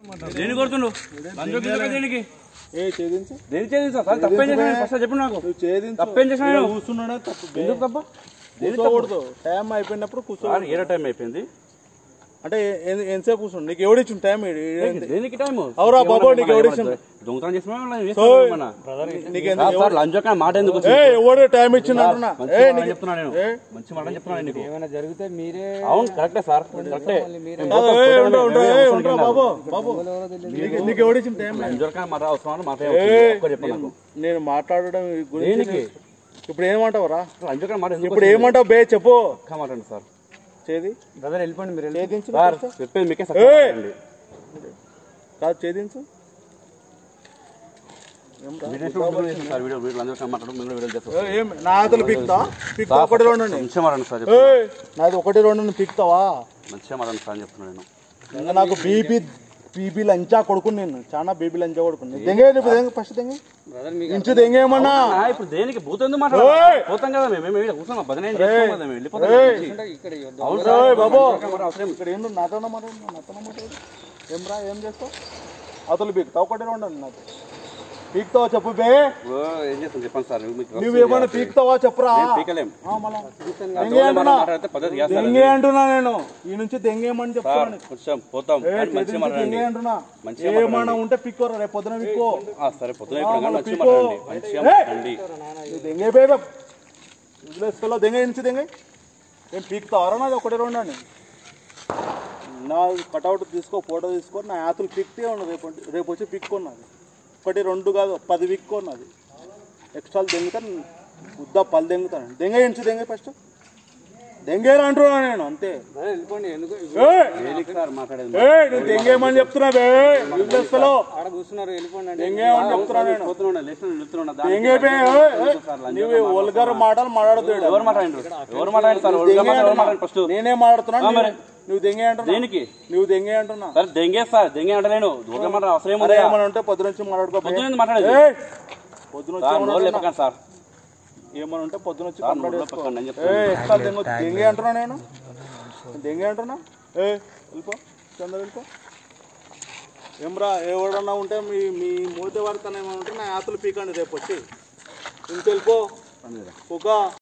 దేని కొడుతుండు లంచం కింద దేనికి ఏ ఛేదించు దేని చేసి సార్ తప్పేం చేసిన ఫస్ట్ చెప్పు నాకు నువ్వు ఛేదించు తప్పేం చేసిన నేను కూర్చున్నాడే తప్పు ఎందుకు తప్ప కూర్చోకూడదు టైం అయిపోయినప్పుడు కూర్చో సార్ ఏదో టైం అయిపోయింది అంటే ఏ- ఏ- ఎంతసేపు కూర్చుండు నీకు ఎవడిచ్చిండు టైం ఈడు- ఈడు- దేనికి టైం అవురా బాబు, నీకు ఎవడిచ్చిండు? దొంగతనం చేసిన నీకు ఎంత- సార్ లంచం కానీ మాట ఎందుకు ఏ వచ్చింది? ఎవడు టైం ఇచ్చిండు అంటున్నా మంచి ఏ మాట నీకు చెప్తున్నా నేను ఏ? మంచి మాట చెప్తున్నా నీకు ఏమైనా జరిగితే మీరే అవును కరెక్టే సార్ కరెక్టే కాదు, ఏ, ఉండు, ఉండు, ఏ, ఉండు, బాబు బాబు నీకు నీకు ఎవడిచ్చిండు టైం లంచం కానీ మాట అవసరం మాట చెప్పు నాకు నేను మాట్లాడడం గురించి దేనికి ఇప్పుడు ఏమంటావు రా లంచం కానీ మాట ఎందుకు ఇప్పుడు ఏమంటావు బే చెప్పు ఒక్క మాట అండి సార్ చేది బ్రదర్ వెళ్ళిపోండి మీరు వెళ్ళి. ఛేదించు సార్ చెప్పేది మీకే సార్ ఏయ్! కాదు ఛేదించు సార్ వీడియో వీడియో లంచం కానీ మాట్లాడు మేము కూడా వీడియో చేస్తాం ఏ, ఏం నా ఆతలు పీక్తా పీక్తా ఒకటి రెండు మంచిగా మాట్లాడండి సార్ ఏయ్, నాది ఒకటి రెండు పీక్తావా మంచిగా మాట్లాడండి సార్ అని చెప్తున్నాను నేను ఇంకా నాకు బీబీ బీబీ లంచా కొడుకుని నేను చాలా బీబీ లంచా కొడుకుని దెంగే దెంగ ఫస్ట్ దెంగే బ్రదర్ మీకు ఇంచు దెంగేమన్నా ఆ, ఇప్పుడు దేనికి భూతం ఎందుకు మాట్లాడాలి పోతాం కదా మేము మేము ఇక్కడ కూర్చున్నాం భజన ఏం చేస్తాం కదా మేము వెళ్ళిపోతాం ఏయ్. నుంచి. అంటే ఇక్కడ ఇవ్వద్దు. అవును ఏయ్, సార్ బాబు మరి అవసరం ఇక్కడ ఏందో నాతోనే మాట్లాడు నాతోనే మాట్లాడు ఏం రా ఏం చేస్తావు అతలు పీక్తావు ఒకటి రెండు అండి నాకు పీక్తావా చెప్పు బే ఓ, ఏం చేస్తాం చెప్పండి సార్ మీకు నువ్వేమన్నా పీక్తావా చెప్పురా మేము పీకలేం ఆ, మళ్ళా దొంగ దెంగే అంటున్నా మాట్లాడితే పద్ధతి కాదు సార్ దెంగే అంటున్నా నేను ఈ నుంచి దెంగేమని సార్ చెప్తున్నాను కొంచెం పోతాం ఏ, కానీ మంచిగా చేతి నుంచి మాట్లాడండి దెంగే అంటున్నా మంచిగా ఏమన్నా ఉంటే పిక్కోరా రేపు పొద్దున పిక్కో ఆ, సరే పొద్దున ఇప్పుడు కానీ మంచిగా పీకో. మాట్లాడండి మంచిగా మాట్లాడండి నువ్వు దెంగే బేబే వదిలేసుకోలో దెంగ నుంచి దెంగ ఏం పీక్తావరా నాది ఒకటి రెండు అండి నా కటౌట్ తీసుకో ఫోటో తీసుకో నా యాతులు పిక్తే ఉన్నది రేపు రేపు వచ్చి పిక్కున్నది ఒకటి రెండు కాదు పది పిక్కున్నది ఎక్స్ట్రాలు దెంగుతాను ఉద్దా పలు దెంగుతాను దెంగ ఇంచు దెంగ ఫస్ట్ దెంగేరా అంటున్నా నేను అంతే బ్రదర్ వెళ్ళిపోండి ఎందుకు ఏయ్! దేనికి సార్ మాట్లాడేది ఏయ్, నువ్వు దెంగేమని చెప్తున్నా బే వదిలేసుకోలో ఆడ కూర్చున్నారు వెళ్ళిపోండి అంటే దెంగేమని చెప్తున్నా నేను పోతున్నా లేచిన నిలుతున్నా దెంగే బే ఏయ్, ఏయ్. నువ్వు ఒల్గర్ మాటలు మాట్లాడదు ఎవరు మాట్లాడండి ఎవరు మాట్లాడండి సార్ ఎవరు మాట్లాడండి ఫస్ట్ నేనే మాట్లాడుతున్నా మరి. నువ్వు దెంగే అంటున్నా దేనికి నువ్వు దెంగే అంటున్నా సార్ దెంగే సార్ దెంగే అంటలేను దూరం మాట అవసరం అరే ఏముంది ఏమైనా ఉంటే పొద్దు నుంచి మాట్లాడుకో బే. పొద్దున మాట్లాడేది ఏయ్, పొద్దున వచ్చి సార్ ఏమన్నా నోరు ఉంటే లేపకండి సార్ ఏమైనా ఉంటే పొద్దున వచ్చి సార్ కంప్లైంట్ నోరు చేసుకో. లేపకండి అని ఏ చెప్తాను ఎక్స్ట్రా దెంగ దెంగే అంటున్నా నేను దెంగే అంటున్నా ఏ వెళ్ళిపో చంద్ర వెళ్ళిపో ఏమ్రా ఎవడన్నా ఉంటే మీ మీ మూత వారితో ఏమైనా ఉంటే నా యాతలు పీకండి రేపు వచ్చి ఇంకెళ్ళిపో ఒక